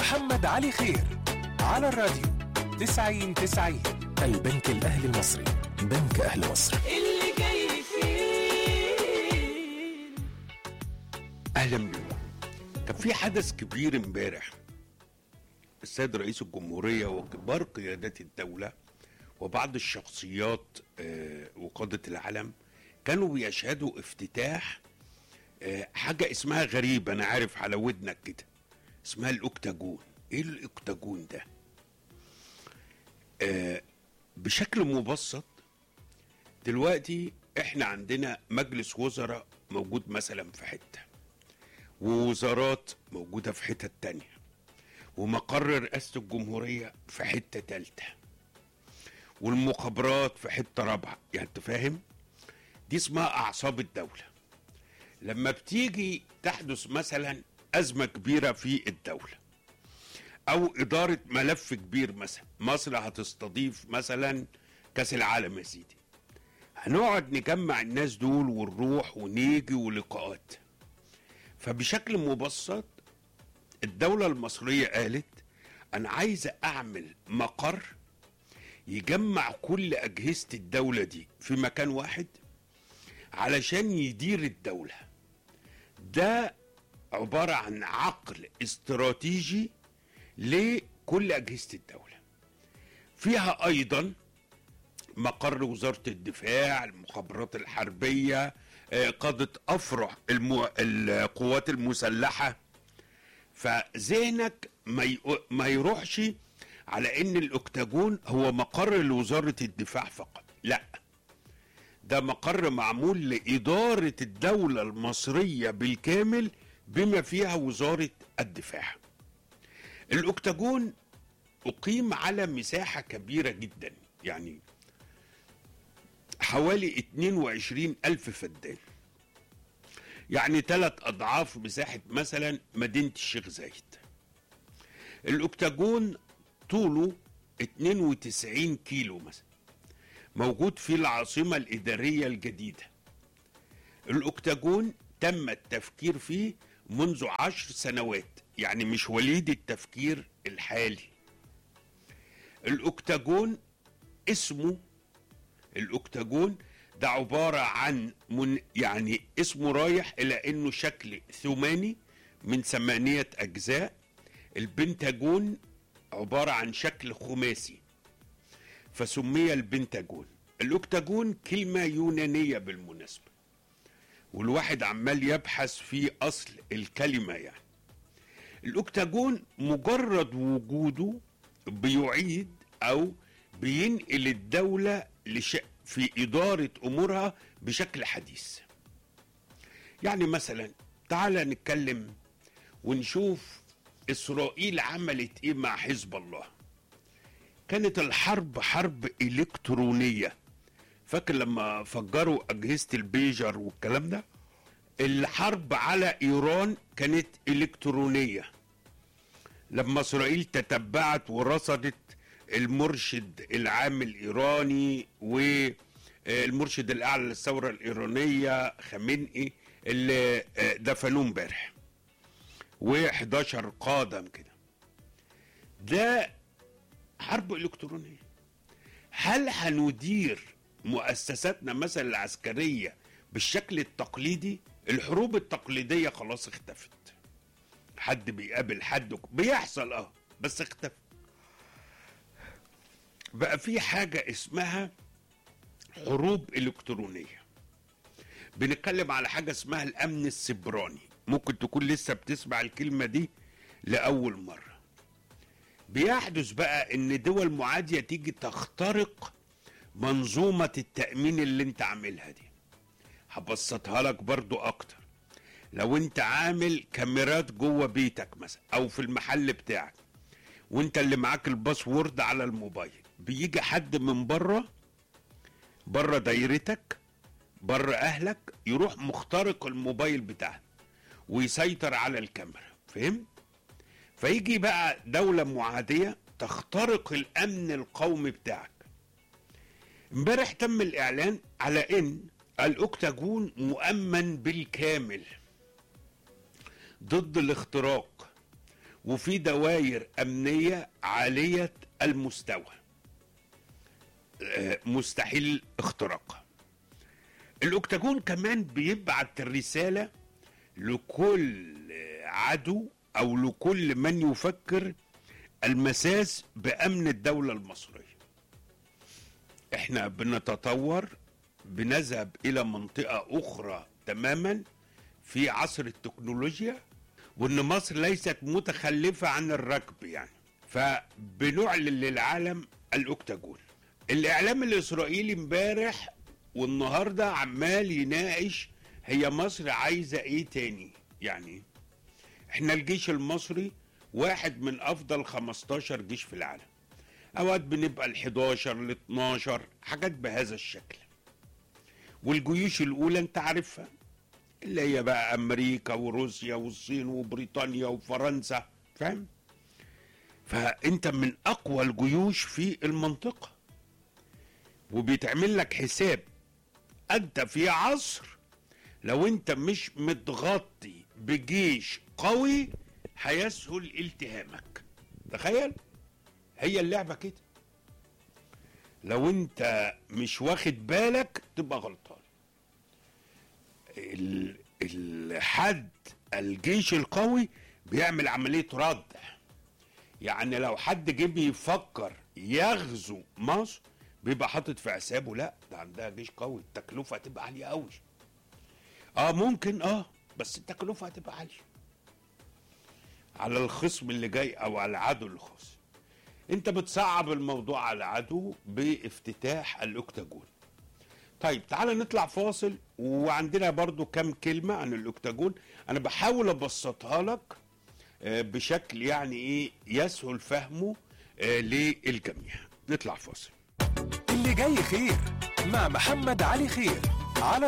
محمد علي خير على الراديو 90 90 البنك الأهلي المصري بنك أهل مصر اللي جاي فيه اهلا بيكم كان في حدث كبير امبارح السيد رئيس الجمهوريه وكبار قيادات الدوله وبعض الشخصيات آه، وقاده العلم كانوا بيشهدوا افتتاح آه، حاجه اسمها غريبه انا عارف على ودنك كده اسمها الاوكتاجون ايه الاوكتاجون ده آه، بشكل مبسط دلوقتي احنا عندنا مجلس وزراء موجود مثلا في حته ووزارات موجودة في حتة تانية ومقر رئاسة الجمهورية في حتة تالتة والمخابرات في حتة رابعة يعني انت فاهم دي اسمها أعصاب الدولة لما بتيجي تحدث مثلا أزمة كبيرة في الدولة أو إدارة ملف كبير مثلا مصر هتستضيف مثلا كأس العالم يا سيدي هنقعد نجمع الناس دول ونروح ونيجي ولقاءات فبشكل مبسط الدولة المصرية قالت أنا عايزة أعمل مقر يجمع كل أجهزة الدولة دي في مكان واحد علشان يدير الدولة ده عبارة عن عقل استراتيجي لكل أجهزة الدولة فيها أيضا مقر وزارة الدفاع المخابرات الحربية آه، قادة أفرع المو... القوات المسلحة فذهنك ما, ي... ما يروحش على ان الاكتاجون هو مقر لوزارة الدفاع فقط لا ده مقر معمول لإدارة الدولة المصرية بالكامل بما فيها وزارة الدفاع الاكتاجون أقيم على مساحة كبيرة جدا يعني حوالي 22 ألف فدان يعني ثلاث أضعاف مساحة مثلا مدينة الشيخ زايد الأكتاجون طوله 92 كيلو مثلا موجود في العاصمة الإدارية الجديدة الأكتاجون تم التفكير فيه منذ عشر سنوات يعني مش وليد التفكير الحالي الأكتاجون اسمه الاكتاجون ده عبارة عن من يعني اسمه رايح إلى إنه شكل ثماني من ثمانية أجزاء البنتاجون عبارة عن شكل خماسي فسمي البنتاجون الأكتاجون كلمة يونانية بالمناسبة والواحد عمال يبحث في أصل الكلمة يعني الأكتاجون مجرد وجوده بيعيد أو بينقل الدولة لش... في إدارة أمورها بشكل حديث يعني مثلا تعال نتكلم ونشوف إسرائيل عملت إيه مع حزب الله كانت الحرب حرب إلكترونية فاكر لما فجروا أجهزة البيجر والكلام ده الحرب على إيران كانت إلكترونية لما إسرائيل تتبعت ورصدت المرشد العام الإيراني والمرشد الأعلى للثورة الإيرانية خامنئي اللي دفنوه امبارح و11 قادم كده ده حرب إلكترونية هل هندير مؤسساتنا مثلا العسكرية بالشكل التقليدي الحروب التقليدية خلاص اختفت حد بيقابل حد بيحصل اه بس اختفت بقى في حاجة اسمها حروب إلكترونية بنتكلم على حاجة اسمها الأمن السبراني ممكن تكون لسه بتسمع الكلمة دي لأول مرة بيحدث بقى ان دول معادية تيجي تخترق منظومة التأمين اللي انت عاملها دي هبسطها لك برضو اكتر لو انت عامل كاميرات جوه بيتك مثلا او في المحل بتاعك وانت اللي معاك الباسورد على الموبايل بيجي حد من بره بره دايرتك بره اهلك يروح مخترق الموبايل بتاعك ويسيطر على الكاميرا فهمت فيجي بقى دولة معادية تخترق الامن القومي بتاعك امبارح تم الاعلان على ان الاكتاجون مؤمن بالكامل ضد الاختراق وفي دوائر امنيه عاليه المستوى آه، مستحيل اختراقها الاكتاجون كمان بيبعت رساله لكل عدو او لكل من يفكر المساس بامن الدوله المصريه احنا بنتطور بنذهب الى منطقه اخرى تماما في عصر التكنولوجيا وان مصر ليست متخلفه عن الركب يعني فبنعلن للعالم الاكتاجون الاعلام الاسرائيلي امبارح والنهارده عمال يناقش هي مصر عايزه ايه تاني يعني احنا الجيش المصري واحد من افضل 15 جيش في العالم اوقات بنبقى ال 11 ال 12 حاجات بهذا الشكل والجيوش الاولى انت عارفها اللي هي بقى امريكا وروسيا والصين وبريطانيا وفرنسا فاهم فانت من اقوى الجيوش في المنطقه وبيتعمل لك حساب انت في عصر لو انت مش متغطي بجيش قوي هيسهل التهامك تخيل هي اللعبه كده لو انت مش واخد بالك تبقى غلطان ال- الحد الجيش القوي بيعمل عمليه ردع يعني لو حد جه بيفكر يغزو مصر بيبقى حاطط في حسابه لا ده عندها جيش قوي التكلفه هتبقى عاليه قوي اه ممكن اه بس التكلفه هتبقى عاليه على الخصم اللي جاي او على العدو الخاص انت بتصعب الموضوع على العدو بافتتاح الاكتاجون طيب تعالى نطلع فاصل وعندنا برضو كم كلمة عن الاكتاجون انا بحاول ابسطها لك آه، بشكل يعني ايه يسهل فهمه آه، للجميع نطلع فاصل اللي جاي خير مع محمد علي خير على